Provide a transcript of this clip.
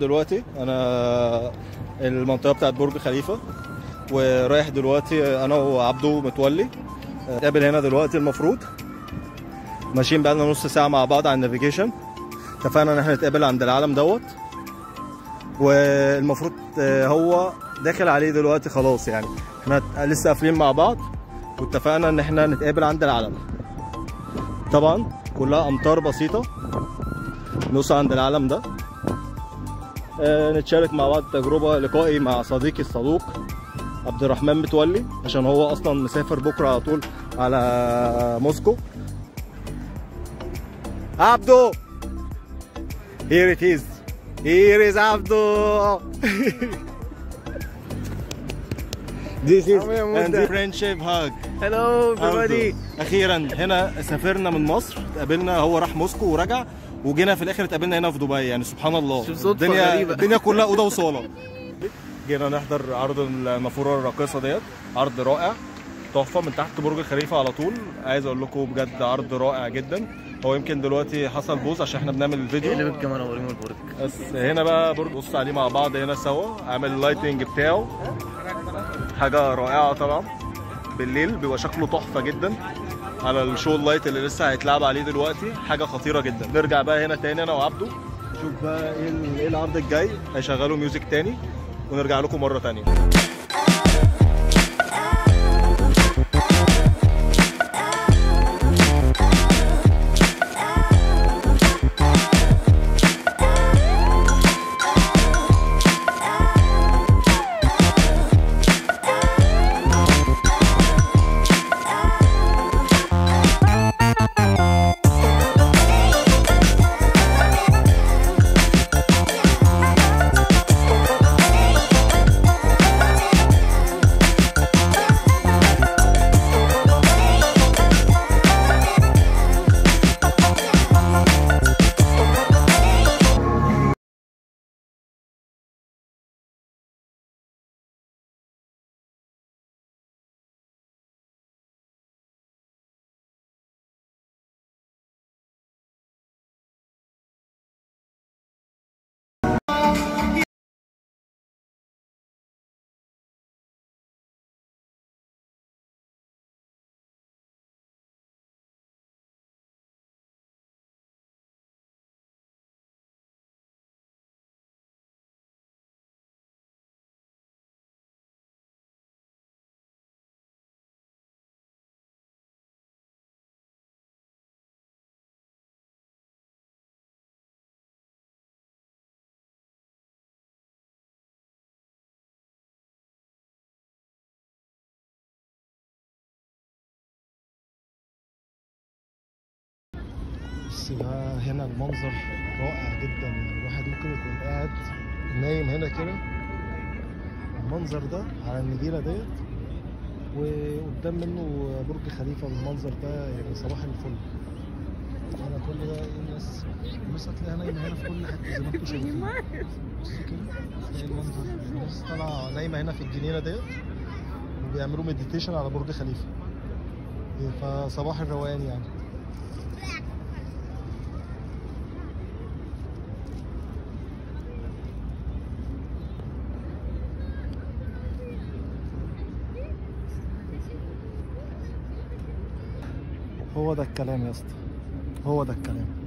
دلوقتي انا المنطقه بتاعت برج خليفه ورايح دلوقتي انا وعبده متولي نتقابل هنا دلوقتي المفروض ماشيين بقالنا نص ساعه مع بعض على النافيجيشن اتفقنا ان احنا نتقابل عند العلم دوت والمفروض هو داخل عليه دلوقتي خلاص يعني احنا لسه قافلين مع بعض واتفقنا ان احنا نتقابل عند العلم طبعا كلها امطار بسيطه نوصل عند العلم ده آه، نتشارك مع بعض تجربه لقائي مع صديقي الصدوق عبد الرحمن متولي عشان هو اصلا مسافر بكره على طول على موسكو عبدو here it is here is عبدو This is عمو يا and مودة. the friendship hug هلو عبدو. اخيرا هنا سافرنا من مصر اتقابلنا هو راح موسكو ورجع وجينا في الاخر اتقابلنا هنا في دبي يعني سبحان الله شوف صدفة الدنيا غريبة. الدنيا كلها اوضه وصاله جينا نحضر عرض النافوره الراقصه ديت عرض رائع تحفه من تحت برج الخليفه على طول عايز اقول لكم بجد عرض رائع جدا هو يمكن دلوقتي حصل بوز عشان احنا بنعمل الفيديو اللي بالكاميرا وريهم البرج بس هنا بقى برج بص عليه مع بعض هنا سوا عامل اللايتنج بتاعه حاجه رائعه طبعا بالليل بيبقى شكله تحفه جدا على الشو لايت اللي لسه هيتلعب عليه دلوقتي حاجه خطيره جدا نرجع بقى هنا تاني انا وعبده نشوف بقى ايه ال- ايه العرض الجاي هيشغلوا ميوزك تاني ونرجع لكم مره تانيه بس بقى هنا المنظر رائع جدا يعني الواحد ممكن يكون قاعد نايم هنا كده المنظر ده على النجيله ديت وقدام منه برج خليفه بالمنظر ده يعني صباح الفل هنا كل ده ايه الناس الناس هتلاقيها نايمه هنا في كل حته زي ما انتم شايفين بصوا كده تلاقي المنظر الناس طالعه نايمه هنا في الجنينه ديت وبيعملوا مديتيشن على برج خليفه فصباح الروقان يعني هو ده الكلام يا اسطى هو ده الكلام